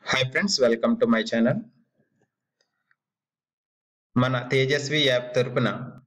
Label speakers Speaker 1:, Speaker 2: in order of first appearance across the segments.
Speaker 1: Hi friends welcome to my channel మన Tejaswi app తరపున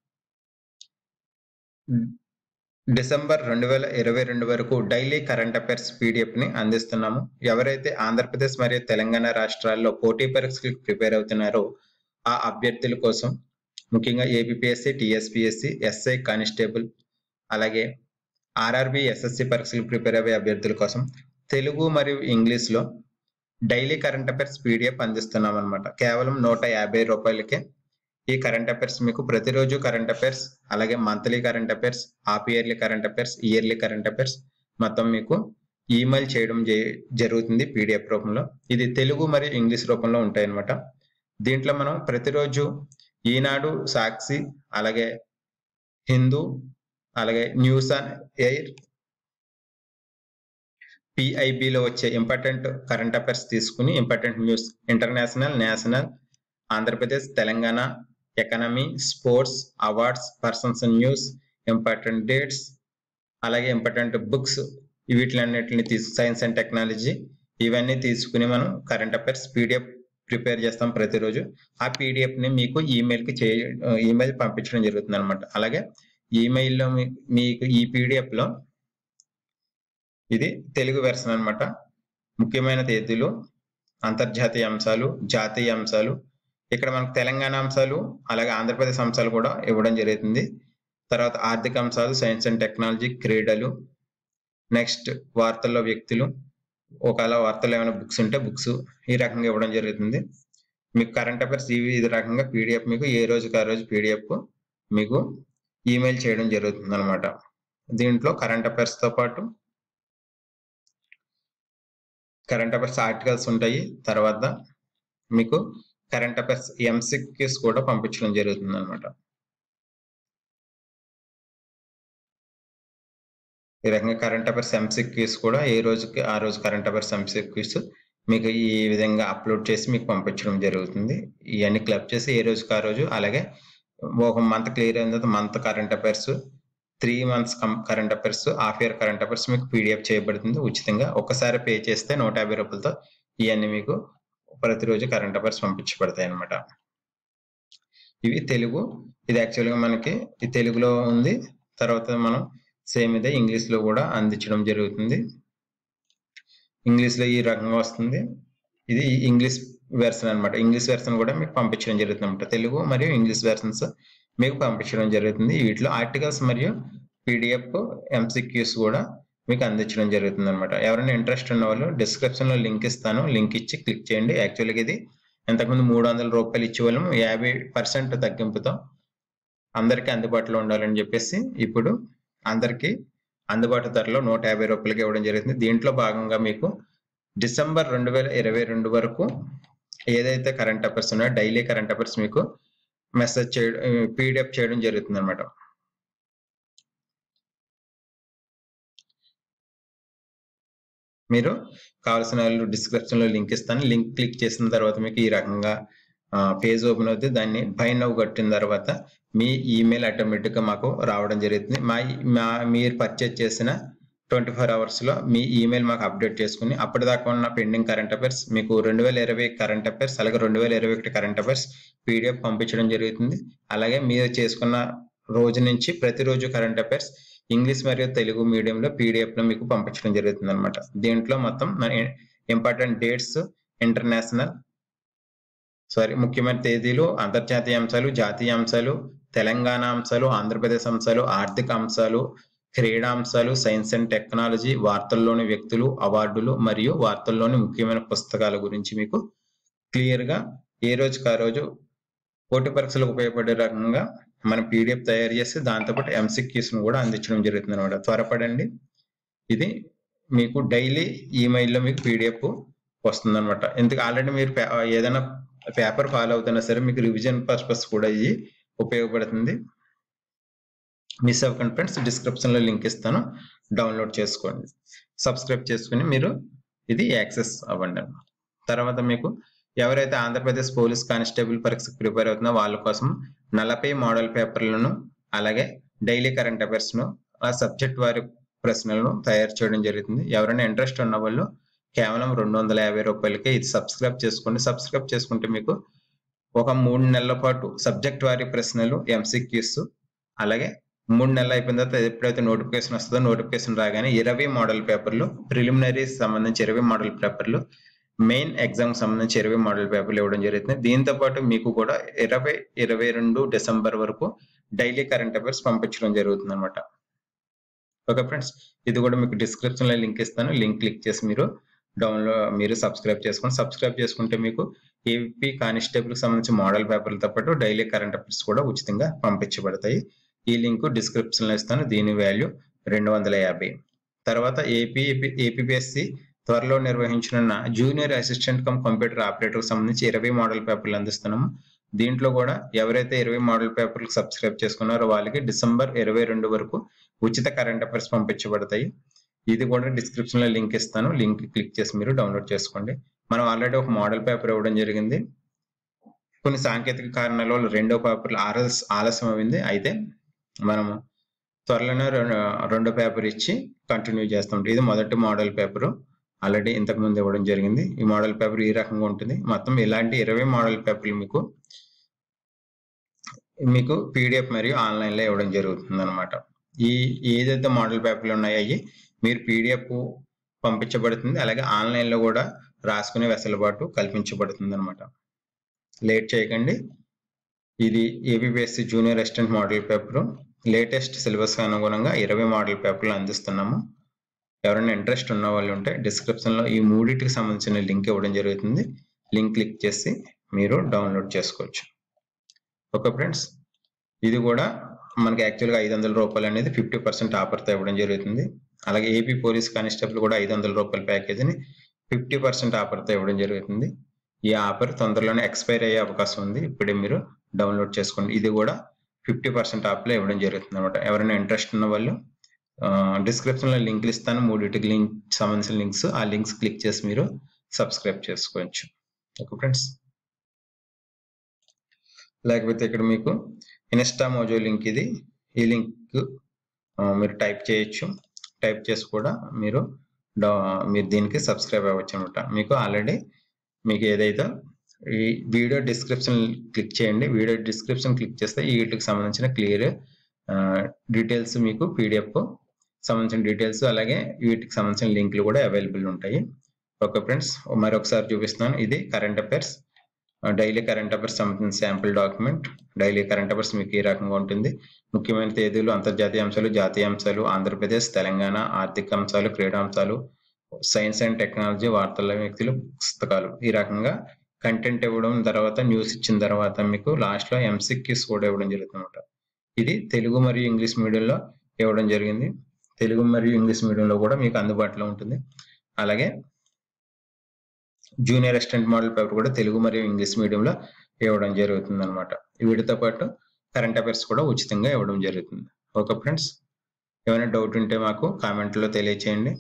Speaker 1: December రెండు వేల ఇరవై రెండు వరకు డైలీ కరెంట్ అఫైర్స్ పీడిఎఫ్ ని అందిస్తున్నాము ఎవరైతే ఆంధ్రప్రదేశ్ మరియు తెలంగాణ రాష్ట్రాల్లో పోటీ పరీక్షలకు ప్రిపేర్ అవుతున్నారో ఆ అభ్యర్థుల కోసం ముఖ్యంగా ఏపీఎస్సి టిఎస్పిఎస్సి ఎస్ఐ కానిస్టేబుల్ అలాగే ఆర్ఆర్బి ఎస్ఎస్సి పరీక్షలకు ప్రిపేర్ అయ్యే అభ్యర్థుల కోసం తెలుగు మరియు ఇంగ్లీష్ లో డైలీ కరెంట్ అఫైర్స్ పీడిఎఫ్ అందిస్తున్నాం అనమాట కేవలం నూట యాభై రూపాయలకే ఈ కరెంట్ అఫైర్స్ మీకు ప్రతిరోజు కరెంట్ అఫైర్స్ అలాగే monthly current affairs half yearly current affairs yearly current affairs మొత్తం మీకు ఈమెయిల్ చేయడం జే- జరుగుతుంది పీడిఎఫ్ రూపంలో ఇది తెలుగు మరియు ఇంగ్లీష్ రూపంలో ఉంటాయి అనమాట దీంట్లో మనం ప్రతిరోజు ఈనాడు సాక్షి అలాగే హిందూ అలాగే న్యూస్ ఆన్ ఎయిర్ పిఐబిలో వచ్చే ఇంపార్టెంట్ కరెంట్ అఫైర్స్ తీసుకుని important news international national Andhra Pradesh Telangana economy sports awards persons news important dates అలాగే ఇంపార్టెంట్ బుక్స్ వీటిలన్నిటిని తీసు సైన్స్ అండ్ టెక్నాలజీ ఇవన్నీ తీసుకుని మనం కరెంట్ అఫైర్స్ పీడిఎఫ్ ప్రిపేర్ చేస్తాం ప్రతిరోజు ఆ పీడిఎఫ్ ని మీకు ఈమెయిల్ కి చే ఈమెయిల్ పంపించడం జరుగుతుంది అనమాట అలాగే ఈమెయిల్లో మీకు ఈ పీడిఎఫ్ లో ఇది తెలుగు వెర్షన్ అన్నమాట ముఖ్యమైన తేదీలు అంతర్జాతీయ అంశాలు జాతీయ అంశాలు ఇక్కడ మనకు తెలంగాణ అంశాలు అలాగే ఆంధ్రప్రదేశ్ అంశాలు కూడా ఇవ్వడం జరుగుతుంది తర్వాత ఆర్థిక అంశాలు సైన్స్ అండ్ టెక్నాలజీ క్రీడలు నెక్స్ట్ వార్తల్లో వ్యక్తులు ఒకవేళ వార్తలు ఏమైనా బుక్స్ ఉంటే బుక్స్ ఈ రకంగా ఇవ్వడం జరుగుతుంది మీకు కరెంట్ అఫైర్స్ ఈ ఈ రకంగా పీడిఎఫ్ మీకు ఏ రోజుకి ఆ రోజు పీడిఎఫ్ మీకు ఈమెయిల్ చేయడం జరుగుతుంది అనమాట దీంట్లో కరెంట్ అఫైర్స్ తో పాటు కరెంట్ అఫైర్స్ ఆర్టికల్స్ ఉంటాయి తర్వాత మీకు కరెంట్ అఫైర్స్ ఎంసిక్యూస్ కూడా పంపించడం జరుగుతుంది అనమాట ఈ రకంగా కరెంట్ అఫైర్స్ ఎంసిక్యూస్ కూడా ఏ రోజుకి ఆ రోజు కరెంట్ అఫైర్స్ ఎంసిక్యూస్ మీకు ఈ విధంగా అప్లోడ్ చేసి మీకు పంపించడం జరుగుతుంది ఇవన్నీ క్లబ్ చేసి ఏ రోజుకి ఆ రోజు అలాగే ఒక మంత్ క్లియర్ అయిన తర్వాత month current affairs three months current affairs half year current affairs మీకు పీడిఎఫ్ చేయబడుతుంది ఉచితంగా ఒకసారి పే చేస్తే నూట యాభై రూపాయలతో ఇవన్నీ మీకు ప్రతిరోజు కరెంట్ అఫైర్స్ పంపించబడతాయి అనమాట ఇవి తెలుగు ఇది యాక్చువల్గా మనకి ఈ తెలుగులో ఉంది తర్వాత మనం సేమ్ ఇదే ఇంగ్లీష్ లో కూడా అందించడం జరుగుతుంది ఇంగ్లీష్ లో ఈ రకంగా వస్తుంది ఇది ఇంగ్లీష్ వెర్షన్ అన్నమాట ఇంగ్లీష్ వెర్షన్ కూడా మీకు పంపించడం జరుగుతుంది అనమాట తెలుగు మరియు ఇంగ్లీష్ వెర్షన్స్ మీకు పంపించడం జరుగుతుంది వీటిలో ఆర్టికల్స్ మరియు పీడిఎఫ్ ఎంసిక్యూస్ కూడా మీకు అందించడం జరుగుతుంది అనమాట ఎవరైనా ఇంట్రెస్ట్ ఉన్న వాళ్ళు డిస్క్రిప్షన్ లో లింక్ ఇస్తాను లింక్ ఇచ్చి క్లిక్ చేయండి యాక్చువల్గా ఇది ఇంతకుముందు మూడు వందల రూపాయలు ఇచ్చేవాళ్ళం యాభై పర్సెంట్ తగ్గింపుతో అందరికీ అందుబాటులో ఉండాలని చెప్పేసి ఇప్పుడు అందరికీ అందుబాటు ధరలో నూట యాభై రూపాయలకి ఇవ్వడం జరుగుతుంది దీంట్లో భాగంగా మీకు డిసెంబర్ రెండు వేల ఇరవై రెండు వరకు ఏదైతే కరెంట్ అఫైర్స్ ఉన్నాయో డైలీ కరెంట్ అఫైర్స్ మీకు మెసేజ్ చేయడం పీడిఎఫ్ చేయడం జరుగుతుంది అనమాట మీరు కావాల్సిన వాళ్ళు డిస్క్రిప్షన్ లో లింక్ ఇస్తాను లింక్ క్లిక్ చేసిన తర్వాత మీకు ఈ రకంగా పేజ్ ఓపెన్ అవుతుంది దాన్ని బై నవ్వు కట్టిన తర్వాత మీ ఈమెయిల్ ఆటోమేటిక్ గా మాకు రావడం జరుగుతుంది మా మా మీరు పర్చేజ్ చేసిన ట్వంటీ ఫోర్ అవర్స్ లో మీ ఈమెయిల్ మాకు అప్డేట్ చేసుకుని అప్పటిదాకా ఉన్న పెండింగ్ కరెంట్ అఫైర్స్ మీకు రెండు వేల ఇరవై కరెంట్ అఫైర్స్ అలాగే రెండు వేల ఇరవై ఒకటి కరెంట్ అఫైర్స్ పీడిఎఫ్ పంపించడం జరుగుతుంది అలాగే మీరు చేసుకున్న రోజు నుంచి ప్రతిరోజు కరెంట్ అఫైర్స్ ఇంగ్లీష్ మరియు తెలుగు మీడియంలో పీడిఎఫ్ లో మీకు పంపించడం జరుగుతుంది అనమాట దీంట్లో మొత్తం ఇంపార్టెంట్ డేట్స్ ఇంటర్నేషనల్ సారీ ముఖ్యమైన తేదీలు అంతర్జాతీయ అంశాలు జాతీయ అంశాలు తెలంగాణ అంశాలు ఆంధ్రప్రదేశ్ అంశాలు ఆర్థిక అంశాలు క్రీడా అంశాలు సైన్స్ అండ్ టెక్నాలజీ వార్తల్లోని వ్యక్తులు అవార్డులు మరియు వార్తల్లోని ముఖ్యమైన పుస్తకాల గురించి మీకు క్లియర్ గా ఏ రోజుకి ఆ రోజు పోటీ పరీక్షలకు ఉపయోగపడే రకంగా మనం పీడిఎఫ్ తయారు చేసి దాంతోపాటు ఎంసిక్యూస్ ను కూడా అందించడం జరుగుతుంది అనమాట త్వరపడండి ఇది మీకు డైలీ ఈమెయిల్లో మీకు పీడిఎఫ్ వస్తుంది అనమాట ఎందుకు ఆల్రెడీ మీరు పే- ఏదైనా పేపర్ ఫాలో అవుతున్నా సరే మీకు రివిజన్ పర్పస్ కూడా ఇది ఉపయోగపడుతుంది మిస్ అవ్వకండి ఫ్రెండ్స్ డిస్క్రిప్షన్ లో లింక్ ఇస్తాను డౌన్లోడ్ చేసుకోండి సబ్స్క్రైబ్ చేసుకుని మీరు ఇది యాక్సెస్ అవ్వండి అన్నమాట. తర్వాత మీకు ఎవరైతే ఆంధ్రప్రదేశ్ పోలీస్ కానిస్టేబుల్ పరీక్షకు ప్రిపేర్ అవుతున్నా వాళ్ళ కోసం నలభై మోడల్ పేపర్లను అలాగే డైలీ కరెంట్ అఫైర్స్ ను ఆ సబ్జెక్ట్ వారి ప్రశ్నలను తయారు చేయడం జరుగుతుంది ఎవరైనా ఇంట్రెస్ట్ ఉన్న వాళ్ళు కేవలం రెండు వందల యాభై రూపాయలకే ఇది సబ్స్క్రైబ్ చేసుకోండి సబ్స్క్రైబ్ చేసుకుంటే మీకు ఒక మూడు నెలల పాటు సబ్జెక్ట్ వారి ప్రశ్నలు ఎంసీక్యూస్ అలాగే మూడు నెలలు అయిపోయిన తర్వాత ఎప్పుడైతే నోటిఫికేషన్ వస్తుందో నోటిఫికేషన్ రాగానే ఇరవై మోడల్ పేపర్లు ప్రిలిమినరీ సంబంధించి ఇరవై మోడల్ పేపర్లు మెయిన్ ఎగ్జామ్ సంబంధించి ఇరవై మోడల్ పేపర్లు ఇవ్వడం జరుగుతుంది దీంతో పాటు మీకు కూడా ఇరవై ఇరవై రెండు డిసెంబర్ వరకు డైలీ కరెంట్ అఫైర్స్ పంపించడం జరుగుతుంది అనమాట ఓకే ఫ్రెండ్స్ ఇది కూడా మీకు డిస్క్రిప్షన్ లో లింక్ ఇస్తాను లింక్ క్లిక్ చేసి మీరు డౌన్లోడ్ మీరు సబ్స్క్రైబ్ చేసుకోండి సబ్స్క్రైబ్ చేసుకుంటే మీకు ఏపీ కానిస్టేబుల్ సంబంధించి మోడల్ పేపర్లతో పాటు డైలీ కరెంట్ అఫైర్స్ కూడా ఉచితంగా పంపించబడతాయి ఈ లింక్ డిస్క్రిప్షన్ లో ఇస్తాను దీని వాల్యూ రెండు వందల యాభై తర్వాత ఏపీ ఏపీఎస్సి త్వరలో నిర్వహించనున్న junior assistant cum computer operator సంబంధించి ఇరవై మోడల్ పేపర్లు అందిస్తున్నాము దీంట్లో కూడా ఎవరైతే ఇరవై మోడల్ పేపర్లు సబ్స్క్రైబ్ చేసుకున్నారో వాళ్ళకి డిసెంబర్ ఇరవై రెండు వరకు ఉచిత కరెంట్ అఫైర్స్ పంపించబడతాయి ఇది కూడా డిస్క్రిప్షన్ లో లింక్ ఇస్తాను లింక్ క్లిక్ చేసి మీరు డౌన్లోడ్ చేసుకోండి మనం ఆల్రెడీ ఒక మోడల్ పేపర్ ఇవ్వడం జరిగింది కొన్ని సాంకేతిక కారణాల వల్ల రెండో పేపర్ ఆర్ఎస్ ఆలస్యం అయింది అయితే మనము త్వరలోనే రెండో పేపర్ ఇచ్చి కంటిన్యూ చేస్తాం ఇది మొదటి మోడల్ పేపర్ ఆల్రెడీ ఇంతకు ముందు ఇవ్వడం జరిగింది ఈ మోడల్ పేపర్ ఈ రకంగా ఉంటుంది మొత్తం ఇలాంటి ఇరవై మోడల్ పేపర్లు మీకు మీకు పీడిఎఫ్ మరియు ఆన్లైన్ లో ఇవ్వడం జరుగుతుంది అనమాట ఈ ఏదైతే మోడల్ పేపర్లు ఉన్నాయో అవి మీరు పీడిఎఫ్ పంపించబడుతుంది అలాగే ఆన్లైన్ లో కూడా రాసుకునే వెసులుబాటు కల్పించబడుతుంది అనమాట లేట్ చేయకండి ఇది APPSC junior assistant model paper latest syllabus అనుగుణంగా ఇరవై మోడల్ పేపర్లు అందిస్తున్నాము ఎవరైనా ఇంట్రెస్ట్ ఉన్న వాళ్ళు ఉంటే డిస్క్రిప్షన్ లో ఈ మూడింటికి సంబంధించిన లింక్ ఇవ్వడం జరుగుతుంది లింక్ క్లిక్ చేసి మీరు డౌన్లోడ్ చేసుకోవచ్చు ఓకే ఫ్రెండ్స్ ఇది కూడా మనకి యాక్చువల్గా ఐదు వందల రూపాయలు అనేది ఫిఫ్టీ పర్సెంట్ ఆఫర్తో ఇవ్వడం జరుగుతుంది అలాగే ఏపీ పోలీస్ కానిస్టేబుల్ కూడా ఐదు వందల రూపాయల ప్యాకేజీని ఫిఫ్టీ పర్సెంట్ ఆఫర్తో ఇవ్వడం జరుగుతుంది ఈ ఆఫర్ తొందరలోనే ఎక్స్పైర్ అయ్యే అవకాశం ఉంది ఇప్పుడే మీరు డౌన్లోడ్ చేసుకోండి ఇది కూడా ఫిఫ్టీ పర్సెంట్ ఆఫ్లో ఇవ్వడం జరుగుతుంది అనమాట ఎవరైనా ఇంట్రెస్ట్ ఉన్న వాళ్ళు డిస్క్రిప్షన్ లో లింక్లు ఇస్తాను మూడింటికి లింక్ సంబంధించిన లింక్స్ ఆ లింక్స్ క్లిక్ చేసి మీరు సబ్స్క్రైబ్ చేసుకోవచ్చు ఓకే ఫ్రెండ్స్ లేకపోతే ఇక్కడ మీకు ఇన్స్టా మోజో లింక్ ఇది ఈ లింక్ మీరు టైప్ చేయొచ్చు టైప్ చేసి కూడా మీరు మీరు దీనికి సబ్స్క్రైబ్ అవ్వచ్చు అనమాట మీకు ఆల్రెడీ మీకు ఏదైతే ఈ వీడియో డిస్క్రిప్షన్ క్లిక్ చేయండి వీడియో డిస్క్రిప్షన్ క్లిక్ చేస్తే ఈ వీటికి సంబంధించిన క్లియర్ డీటెయిల్స్ మీకు పీడిఎఫ్ సంబంధించిన డీటెయిల్స్ అలాగే వీటికి సంబంధించిన లింకులు కూడా అవైలబుల్ ఉంటాయి ఓకే ఫ్రెండ్స్ మరొకసారి చూపిస్తున్నాను ఇది current affairs daily current affairs సంబంధించిన sample document daily current affairs మీకు ఈ రకంగా ఉంటుంది ముఖ్యమైన తేదీలు అంతర్జాతీయ అంశాలు జాతీయ అంశాలు ఆంధ్రప్రదేశ్ తెలంగాణ ఆర్థిక అంశాలు క్రీడా అంశాలు సైన్స్ అండ్ టెక్నాలజీ వార్తల వ్యక్తులు పుస్తకాలు ఈ రకంగా కంటెంట్ ఇవ్వడం తర్వాత న్యూస్ ఇచ్చిన తర్వాత మీకు లాస్ట్ లో ఎంసిక్యూస్ కూడా ఇవ్వడం జరుగుతుంది ఇది తెలుగు మరియు ఇంగ్లీష్ మీడియంలో ఇవ్వడం జరిగింది తెలుగు మరియు ఇంగ్లీష్ మీడియంలో కూడా మీకు అందుబాటులో ఉంటుంది అలాగే జూనియర్ అసిస్టెంట్ మోడల్ పేపర్ కూడా తెలుగు మరియు ఇంగ్లీష్ మీడియంలో ఇవ్వడం జరుగుతుంది అనమాట వీటితో పాటు కరెంట్ అఫైర్స్ కూడా ఉచితంగా ఇవ్వడం జరుగుతుంది ఓకే ఫ్రెండ్స్ ఏమైనా డౌట్ ఉంటే మాకు కామెంట్లో తెలియచేయండి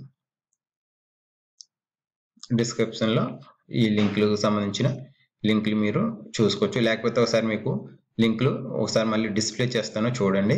Speaker 1: డిస్క్రిప్షన్ లో ఈ లింకులకు సంబంధించిన లింకులు మీరు చూసుకోవచ్చు లేకపోతే ఒకసారి మీకు లింకులు ఒకసారి మళ్ళీ డిస్ప్లే చేస్తాను చూడండి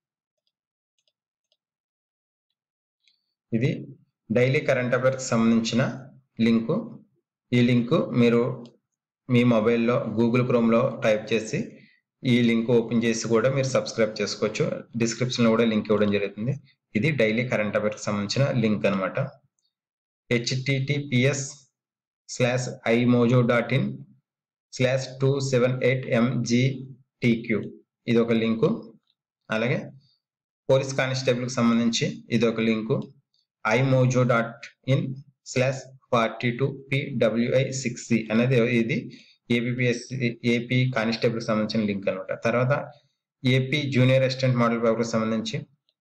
Speaker 1: ఇది డైలీ కరెంట్ అఫైర్స్ సంబంధించిన లింకు ఈ లింకు మీరు మీ మొబైల్లో గూగుల్ క్రోమ్లో టైప్ చేసి ఈ లింక్ ఓపెన్ చేసి కూడా మీరు సబ్స్క్రైబ్ చేసుకోవచ్చు డిస్క్రిప్షన్లో కూడా లింక్ ఇవ్వడం జరుగుతుంది ఇది డైలీ కరెంట్ అఫైర్స్ సంబంధించిన లింక్ అనమాట HTTPS slash Imojo dot in slash two seven eight MGTQ ఇది ఒక లింకు అలాగే పోలీస్ కానిస్టేబుల్కి సంబంధించి ఇది ఒక link Imojo dot in slash forty two PWI six C అనేది ఇది ఏపీఎస్సి ఏపీ కానిస్టేబుల్ సంబంధించిన లింక్ అనమాట తర్వాత AP junior assistant model paper సంబంధించి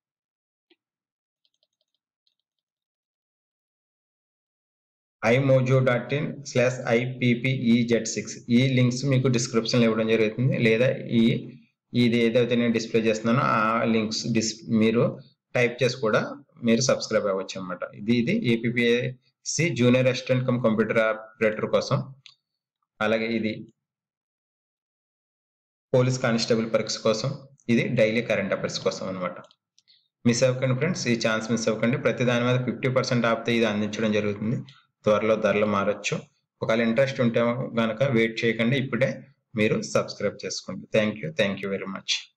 Speaker 1: Imojo dot in slash IPPEZ six ఈ లింక్స్ మీకు డిస్క్రిప్షన్లో ఇవ్వడం జరుగుతుంది లేదా ఈ ఇది ఏదైతే నేను డిస్ప్లే చేస్తున్నానో ఆ లింక్స్ డిస్ మీరు టైప్ చేసి కూడా మీరు సబ్స్క్రైబ్ అవ్వచ్చు అనమాట ఇది ఇది APSC junior assistant cum computer operator కోసం అలాగే ఇది పోలీస్ కానిస్టేబుల్ పరీక్ష కోసం ఇది డైలీ కరెంట్ అఫైర్స్ కోసం అనమాట మిస్ అవ్వకండి ఫ్రెండ్స్ ఈ ఛాన్స్ మిస్ అవ్వకండి ప్రతి దాని మీద ఫిఫ్టీ పర్సెంట్ ఆపితే ఇది అందించడం జరుగుతుంది త్వరలో ధరలు మారచ్చు ఒకవేళ ఇంట్రెస్ట్ ఉంటే కనుక వెయిట్ చేయకండి ఇప్పుడే మీరు సబ్స్క్రైబ్ చేసుకోండి thank you thank you very much